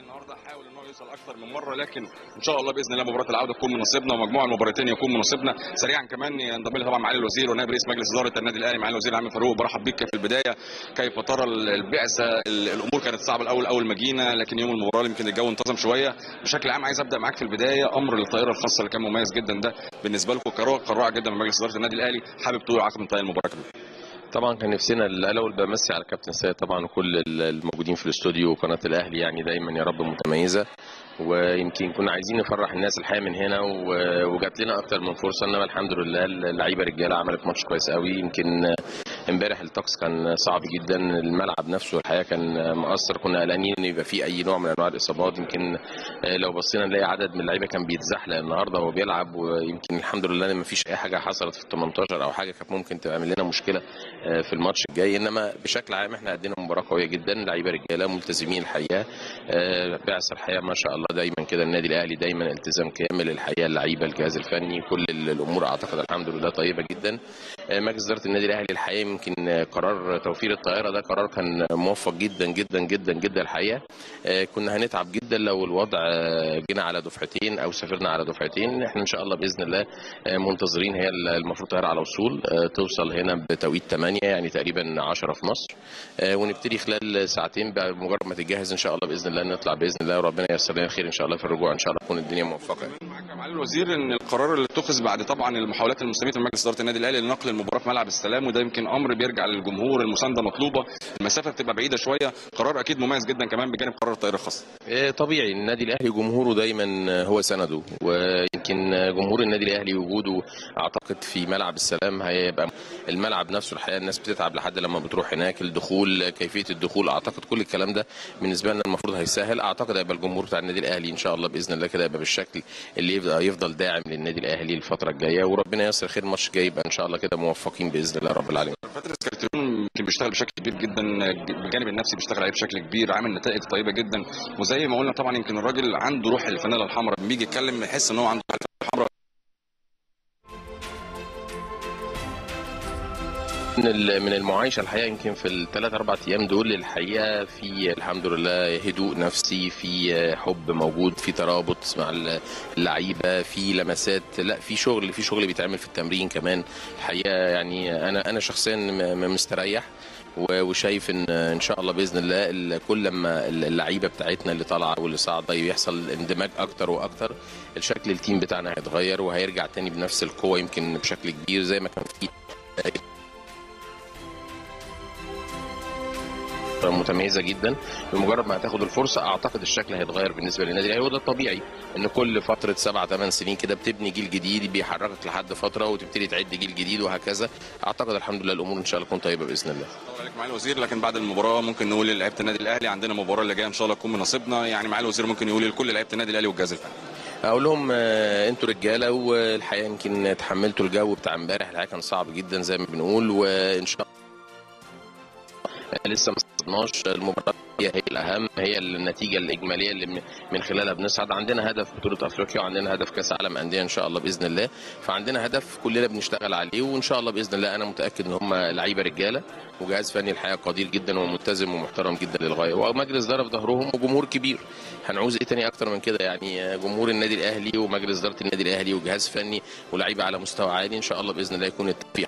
النهارده حاول ان هو يوصل اكثر من مره لكن ان شاء الله باذن الله مباراه العوده تكون من نصيبنا ومجموعه المباراتين يكون من نصيبنا سريعا كمان ينضم لي طبعا معالي الوزير ونائب رئيس مجلس اداره النادي الاهلي معالي الوزير عامر فاروق برحب بيك في البدايه كيف ترى البعثه ال- الامور كانت صعبه الاول اول ما جينا لكن يوم المباراه يمكن الجو انتظم شويه بشكل عام عايز ابدا معاك في البدايه امر الطائره الخاصه اللي كان مميز جدا ده بالنسبه لكم قرار قرار جدا من مجلس اداره النادي الاهلي حابب تقول عقب انتهاء المباراه كمان طبعا كان نفسنا الاول بمسي على كابتن سيد طبعا وكل الموجودين في الاستوديو وقناه الاهلي يعني دايما يا رب متميزه ويمكن كنا عايزين نفرح الناس الحقيقه من هنا و- وجات لنا اكتر من فرصه انما الحمد لله اللعيبه رجاله عملت ماتش كويس قوي يمكن امبارح الطقس كان صعب جدا الملعب نفسه الحقيقه كان مؤثر كنا قلقانين ان يبقى فيه اي نوع من انواع الاصابات يمكن لو بصينا نلاقي عدد من اللعيبه كان بيتزحلق النهارده وهو بيلعب ويمكن الحمد لله ان ما فيش اي حاجه حصلت في ال 18 او حاجه كانت ممكن تعمل لنا مشكله في الماتش الجاي انما بشكل عام احنا قدينا مباراه قويه جدا لعيبه رجاله ملتزمين الحقيقه آه، بعثه الحقيقه ما شاء الله دايما كده النادي الاهلي دايما التزام كامل الحقيقه اللعيبه الجهاز الفني كل ال- الامور اعتقد الحمد لله طيبه جدا آه، مجلس اداره النادي الاهلي الحقيقه يمكن آه، قرار توفير الطائره ده قرار كان موفق جدا جدا جدا جدا الحقيقه آه، كنا هنتعب جدا لو الوضع آه، جينا على دفعتين او سافرنا على دفعتين احنا ان شاء الله باذن الله آه، منتظرين هي المفروض طائره على وصول آه، توصل هنا بتوقيت 8 يعني تقريبا 10 في مصر آه، ونبتدي خلال ساعتين بقى مجرد ما تتجهز ان شاء الله باذن الله نطلع باذن الله وربنا ييسر لنا خير ان شاء الله في الرجوع ان شاء الله تكون الدنيا موفقه معاك يا معالي الوزير ان القرار اللي اتخذ بعد طبعا المحاولات المستميته من مجلس اداره النادي الاهلي لنقل المباراه في ملعب السلام وده يمكن امر بيرجع للجمهور المسانده مطلوبه المسافه بتبقى بعيده شويه قرار اكيد مميز جدا كمان بجانب قرار الطائره الخاصه آه، طبيعي النادي الاهلي جمهوره دايما هو سنده ويمكن جمهور النادي الاهلي وجوده اعتقد في ملعب السلام هيبقى الملعب نفسه الحقيقه الناس بتتعب لحد لما بتروح هناك الدخول كيفيه الدخول اعتقد كل الكلام ده بالنسبه لنا المفروض هيسهل اعتقد هيبقى الجمهور بتاع النادي الاهلي ان شاء الله باذن الله كده يبقى بالشكل اللي يفضل, يفضل داعم للنادي الاهلي الفتره الجايه وربنا ييسر خير الماتش الجاي يبقى ان شاء الله كده موفقين باذن الله رب العالمين باتريس كارتيرون يمكن بيشتغل بشكل كبير جدا بالجانب النفسي بيشتغل عليه بشكل كبير عامل نتائج طيبه جدا وزي ما قلنا طبعا يمكن الراجل عنده روح الفانيلا الحمراء لما بيجي يتكلم يحس ان هو عنده روح الفانيلا الحمراء من ال- من المعايشه الحقيقه يمكن في الثلاث اربع ايام دول الحقيقه في الحمد لله هدوء نفسي في حب موجود في ترابط مع اللعيبه في لمسات لا في شغل في شغل بيتعمل في التمرين كمان الحقيقه يعني انا انا شخصيا م- م- مستريح و- وشايف ان ان شاء الله باذن الله ال- كل لما اللعيبه بتاعتنا اللي طالعه واللي صاعده يحصل اندماج اكتر واكتر الشكل التيم بتاعنا هيتغير وهيرجع تاني بنفس القوه يمكن بشكل كبير زي ما كان في متميزه جدا بمجرد ما هتاخد الفرصه اعتقد الشكل هيتغير بالنسبه للنادي الاهلي وده الطبيعي ان كل فتره سبع ثمان سنين كده بتبني جيل جديد بيحركك لحد فتره وتبتدي تعد جيل جديد وهكذا اعتقد الحمد لله الامور ان شاء الله تكون طيبه باذن الله طبعا عليك معالي الوزير لكن بعد المباراه ممكن نقول للعيبه النادي الاهلي عندنا مباراه اللي جايه ان شاء الله تكون من نصيبنا يعني معالي الوزير ممكن يقول لكل لعيبه النادي الاهلي والجهاز الفني اقول لهم آه، انتوا رجاله والحقيقه يمكن تحملتوا الجو بتاع امبارح الحقيقه كان صعب جدا زي ما بنقول وان شاء الله لسه ما صعدناش المباراه هي هي الاهم هي النتيجه الاجماليه اللي من- من خلالها بنصعد عندنا هدف بطوله افريقيا وعندنا هدف كاس عالم انديه ان شاء الله باذن الله فعندنا هدف كلنا بنشتغل عليه وان شاء الله باذن الله انا متاكد ان هم لعيبه رجاله وجهاز فني الحقيقه قدير جدا وملتزم ومحترم جدا للغايه ومجلس اداره في ظهرهم وجمهور كبير هنعوز ايه تاني اكتر من كده يعني جمهور النادي الاهلي ومجلس اداره النادي الاهلي وجهاز فني ولاعيبه على مستوى عالي ان شاء الله باذن الله يكون التوفيق